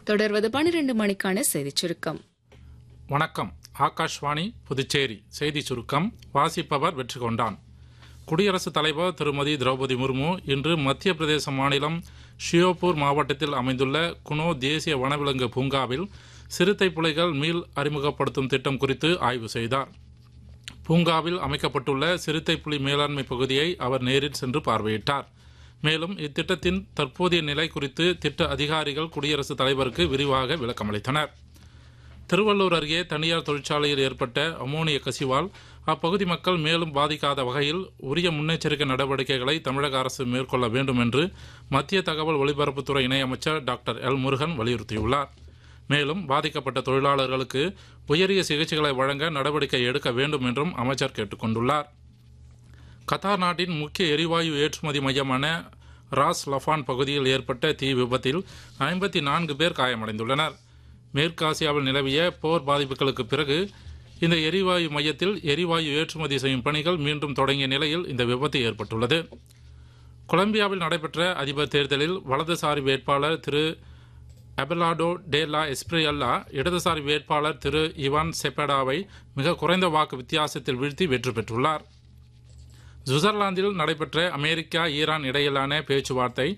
தொடர்வது பனிரெண்டு மணிக்கான செய்திச் சுருக்கம் வணக்கம் ஆகாஷ்வாணி புதுச்சேரி செய்தி சுருக்கம் வாசிப்பவர் வெற்றி கொண்டான் குடியரசுத் தலைவர் திருமதி திரௌபதி முர்மு இன்று மத்திய பிரதேச மாநிலம் ஷியோபூர் மாவட்டத்தில் அமைந்துள்ள குனோ தேசிய வனவிலங்கு பூங்காவில் சிறுத்தை புலிகள் மீள் அறிமுகப்படுத்தும் திட்டம் குறித்து ஆய்வு செய்தார் பூங்காவில் அமைக்கப்பட்டுள்ள சிறுத்தை புலி மேலாண்மை பகுதியை அவர் நேரில் சென்று பார்வையிட்டார் மேலும் இத்திட்டத்தின் தற்போதைய நிலை குறித்து திட்ட அதிகாரிகள் குடியரசுத் தலைவருக்கு விரிவாக விளக்கமளித்தனர் திருவள்ளூர் அருகே தனியார் தொழிற்சாலையில் ஏற்பட்ட அமோனிய கசிவால் அப்பகுதி மக்கள் மேலும் பாதிக்காத வகையில் உரிய முன்னெச்சரிக்கை நடவடிக்கைகளை தமிழக அரசு மேற்கொள்ள வேண்டும் என்று மத்திய தகவல் ஒலிபரப்புத்துறை இணையமைச்சர் டாக்டர் எல் முருகன் வலியுறுத்தியுள்ளார் மேலும் பாதிக்கப்பட்ட தொழிலாளர்களுக்கு உயரிய சிகிச்சைகளை வழங்க நடவடிக்கை எடுக்க வேண்டும் என்றும் அமைச்சர் கேட்டுக்கொண்டுள்ளார் கத்தார் நாட்டின் முக்கிய எரிவாயு ஏற்றுமதி மையமான ராஸ் லஃபான் பகுதியில் ஏற்பட்ட தீ விபத்தில் ஐம்பத்தி நான்கு பேர் காயமடைந்துள்ளனர் மேற்காசியாவில் நிலவிய போர் பாதிப்புகளுக்கு பிறகு இந்த எரிவாயு மையத்தில் எரிவாயு ஏற்றுமதி செய்யும் பணிகள் மீண்டும் தொடங்கிய நிலையில் இந்த விபத்து ஏற்பட்டுள்ளது கொலம்பியாவில் நடைபெற்ற அதிபர் தேர்தலில் வலதுசாரி வேட்பாளர் திரு அபெலாடோ டேலா எஸ்பிரியல்லா இடதுசாரி வேட்பாளர் திரு இவான் செப்படாவை மிக குறைந்த வாக்கு வித்தியாசத்தில் வீழ்த்தி வெற்றி பெற்றுள்ளார் சுவிட்சர்லாந்தில் நடைபெற்ற அமெரிக்கா ஈரான் இடையிலான பேச்சுவார்த்தை